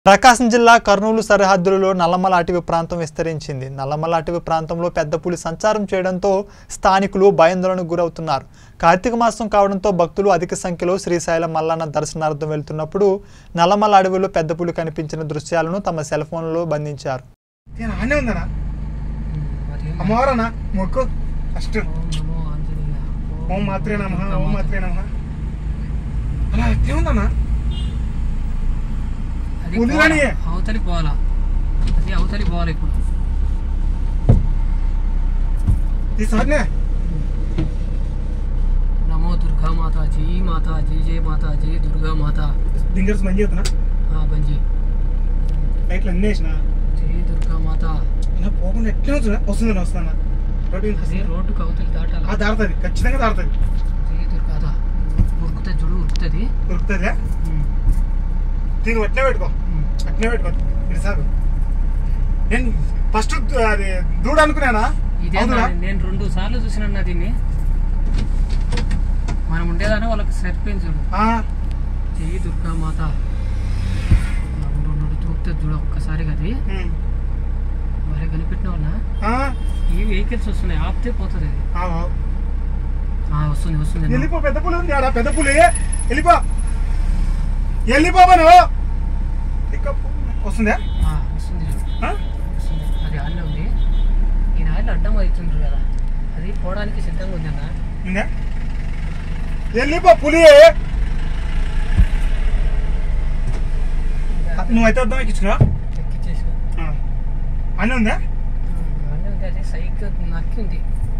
ప్రకాశం జిల్లా కర్నూలు సరిహద్దులలో నల్లమల అటవీ ప్రాంతం విస్తరించింది నల్లమల అటవీ ప్రాంతంలో పెద్ద పులి సంచారం చేయడంతో స్థానికులు భయాందోళనకు గురవుతున్నారు కార్తీక మాసం కావడంతో భక్తులు అధిక సంఖ్యలో శ్రీశైలం మల్లన్న దర్శనార్థం వెళ్తున్నప్పుడు నల్లమల అడవిలో పెద్ద పులి కనిపించిన దృశ్యాలను తమ సెల్ ఫోన్లో బంధించారు నేను ఆనే ఉందనా మరి అమ్మవారనా మొక్కు ఫస్ట్ ఓం నమో ఆంజనేయ ఓం మాత్రే నమ ఓం మాత్రే నమ అలా ఎట్లే ఉందన్నా అది పులిరాని. పోవాలా. అవతలి పోవాలా అది అవతలి పోవాలి ఇప్పుడు ఈసారినే నమో దుర్గా మాత జై మాత జై జై మాత జై దుర్గా మాత దింగర్స్ మంచి అవుతున్నా ఆ బంజీ లైట్లు అన్నీ వేసిన జై దుర్గా మాత అలా పోకుండా ఎట్లే వస్తున్నా వస్తుందని వస్తానా రోడ్డు మీద అది వస్తుందా? రోడ్డుకు అవతలి ఆ దాటాలా దాడుతుంది ఖచ్చితంగా దాడుతుంది జై దుర్గా దా. ఉరుకుతుంది చూడు ఉరుకుతుంది దొరుకుతుందా దీన్ని అట్నే పెట్టుకో అట్నే పెట్టుకో ఇది సార్ నేను ఫస్ట్ అది దూడ అనుకున్నానా ఇదే అవునా నేను రెండు సార్లు చూసిన దీన్ని మనం ఉండేదాన్ని వాళ్ళకి సరిపోయింది చూడు ఆ, జై దుర్గా మాత తూపుతుంది చూడు ఒక్కసారి అది ఉమ్, మరి కనిపెట్టిన వాళ్ళ ఆ, ఈ వెహికల్స్ వస్తున్నాయి ఆపితే పోతుంది అది ఆ, ఆ. ఆ, వస్తుంది వస్తుంది వెళ్ళిపో పెద్ద పులి ఉంది ఆడ పెద్ద పులి వెళ్ళిపో వెళ్ళిపోమను ఇంకా వస్తుందా ఆ, వస్తుంది చూడు ఆ? వస్తుంది అది ఆడనే ఉంది ఈ నాయలు అడ్డం అవుతుండ్రు కదా అది పోవడానికి సిద్ధంగా ఉంది అన్న ఉందా వెళ్ళిపో పులి నువ్వైతే వద్దాం ఎక్కించుకున్నా ఎక్కిచ్చేసి అని ఉందా అన్నీ ఉంది అది సైకిల్ నక్కి ఉంది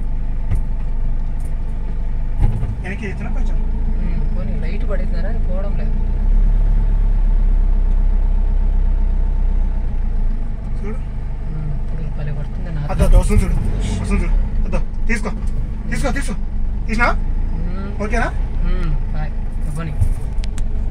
వెనక్కి ఇచ్చిన కొంచెం ఉమ్, పోనీ లైట్ పడింది కానీ అది పోవడం లేదు చూడు ఉమ్, ఇప్పుడు పని పడుతుంది నా అద్దో అద్దో, వస్తుంది చూడు వస్తుంది చూడు అద్దో తీసుకో తీసుకో తీసుకో తీసినా ఓకేనా బాయ్ ఇవ్వని